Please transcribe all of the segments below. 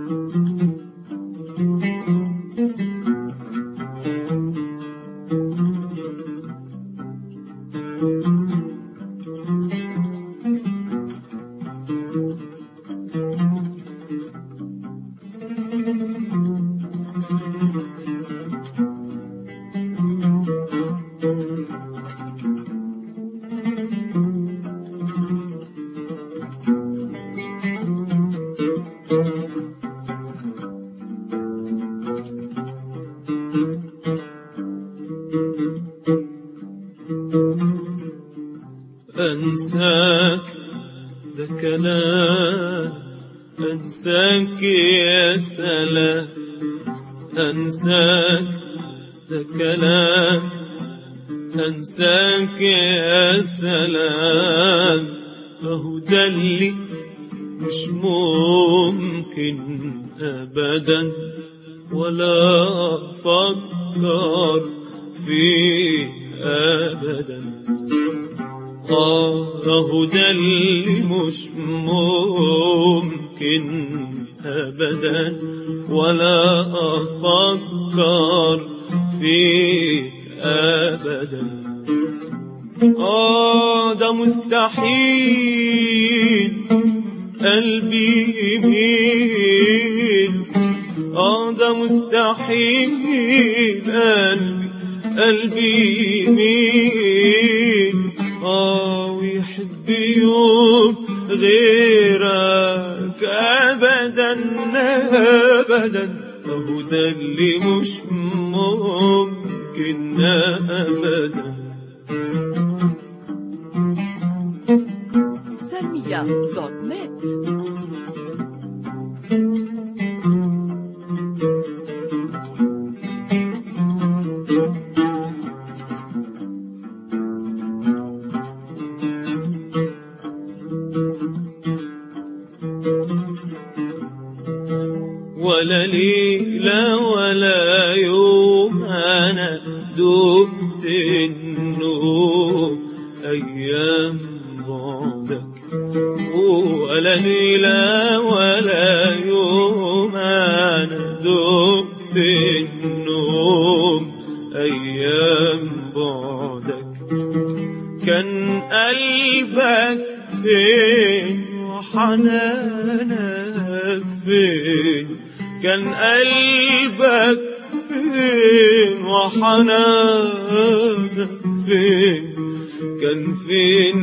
أنساك ده كلام أنساك يا سلام أنساك ده كلام أنساك يا سلام أهو ده اللي مش ممكن أبدا ولا أفكر فيه أبدا آه أهو ده اللي مش ممكن أبدا ولا أفكر فيه أبدا آه ده مستحيل قلبي يميل آه ده مستحيل قلبي قلبي يميل آه ويحب يوم غيرك أبدا أبدا أهو ده اللي مش ممكن أبدا Salmia.net ولا ليلة ولا يوم أنا دبت النوم أيام بعدك ولا ليلة ولا يوم أنا دبت النوم أيام بعدك كان قلبك فين وحنانك فين كان قلبك فين وحنانك فين كان فين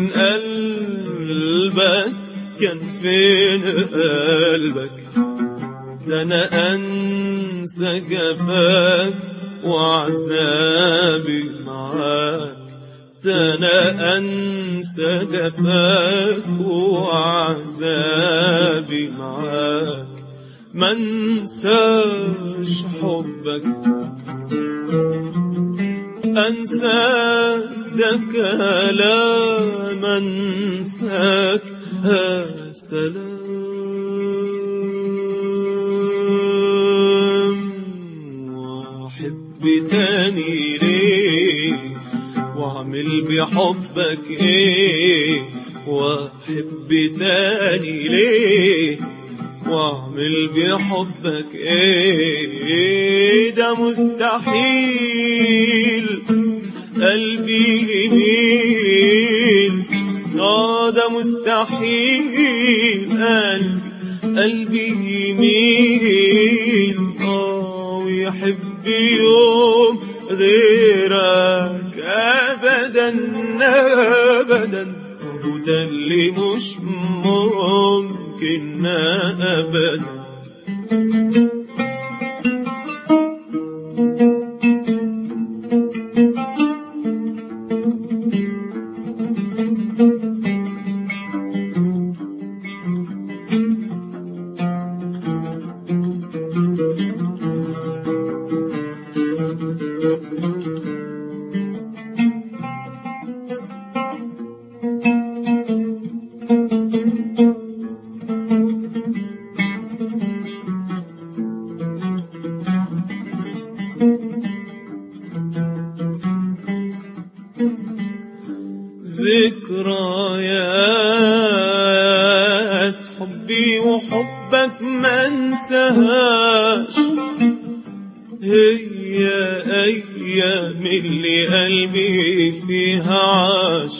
قلبك كان فين قلبك ده انا انسى جفاك وعذابي معاك ده انا انسى جفاك وعذابي معاك ما انساش حبك انساك ده كلام انساك ها سلام واحب تاني ليه واعمل بحبك ايه واحب تاني ليه واعمل بحبك ايه ده مستحيل قلبي يميل اه ده مستحيل قلبي قلبي يميل اه ويحب يوم غيرك ابدا ابدا هو ده اللي مش ممكن ابدا ذكريات حبي وحبك حبك ما انساهاش هي أيام اللي قلبي فيها عاش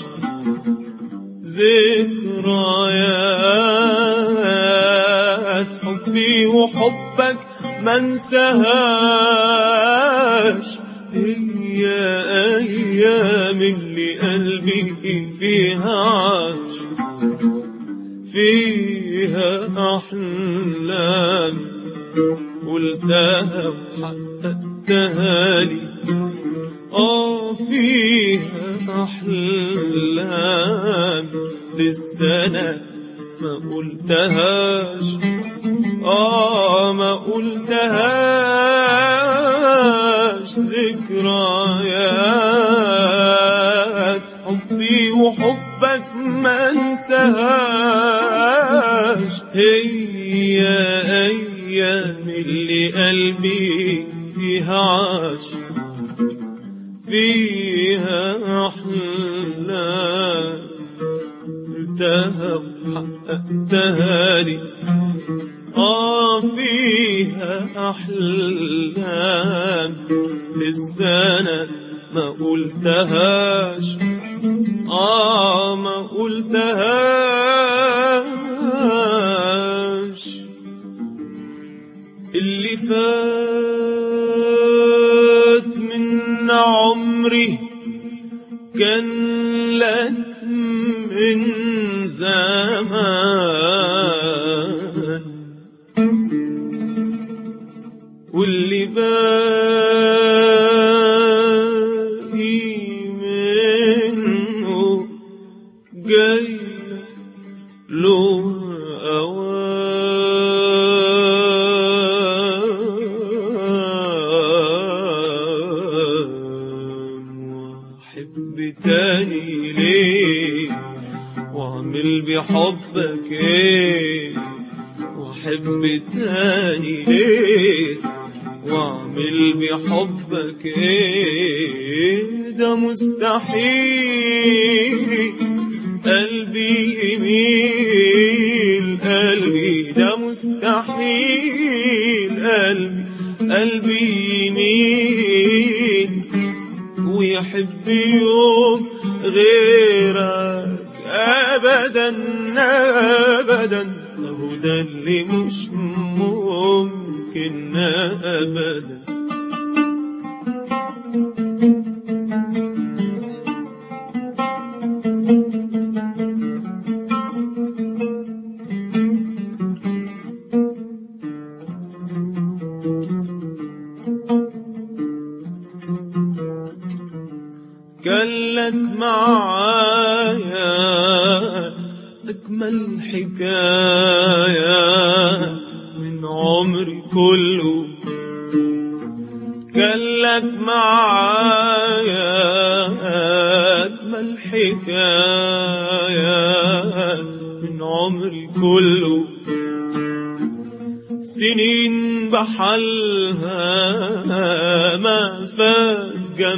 ذكريات حبي وحبك ما انساهاش هي أيام اللي قلبي فيها عاش فيها أحلام قلتها وحققتها لي آه فيها أحلام لسه أنا ما قلتهاش آه ما قلتهاش ذكريات حبي وحبك ما انساهاش هي أيام اللي قلبي فيها عاش فيها أحلام قلتها وحققتها لي آه فيها أحلام لسه أنا ما قلتهاش آه ما قلتهاش اللي فات من عمري كان لك من زمان واللي باقي منه جاي لك له أوام وأحب تاني ليه وأعمل بحبك إيه وأحب تاني ليه وأعمل بحبك إيه ده مستحيل قلبي يميل قلبي ده مستحيل قلبي قلبي يميل ويحب يوم غيرك أبدا أبدا هو ده اللي مش ممكن أبدا كان لك معايا أجمل حكاية من عمري كله كان لك معايا أجمل حكاية من عمري كله سنين بحالها ما فات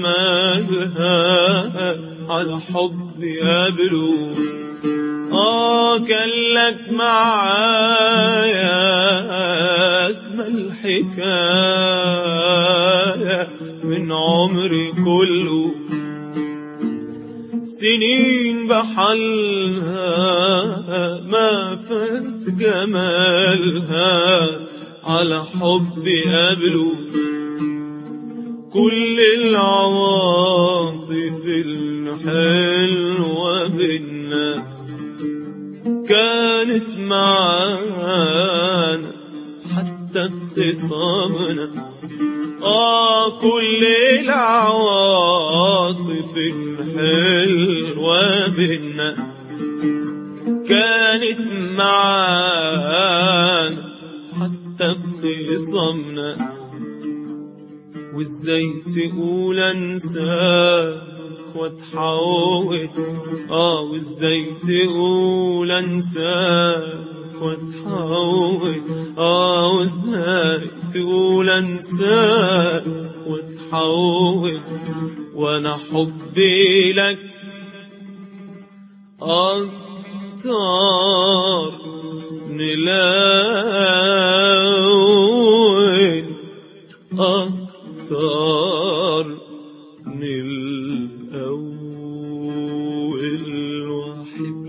جمالها على حب قبله آه كان لك معايا أجمل حكاية من عمري كله سنين بحالها ما فات جمالها على حب قبله كل العواطف الحلوة بينا كانت معانا حتى اختصامنا آه كل العواطف الحلوة بينا كانت معانا حتى اختصامنا وازاي تقول انساك واتحول اه وازاي تقول انساك واتحول اه وازاي تقول انساك واتحول وانا حبي لك اكتر نلاقي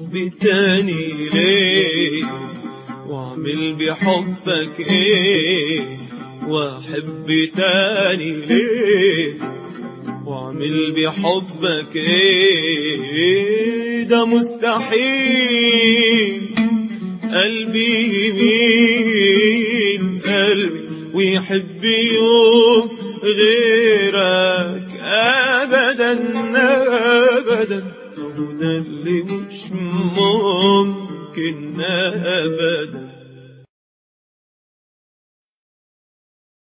واحب تاني ليه واعمل بحبك ايه واحب تاني ليه واعمل بحبك ايه ده مستحيل قلبي يميل قلبي ويحب يوم غيرك ابدا ابدا هو ده اللي مش ممكن ابدا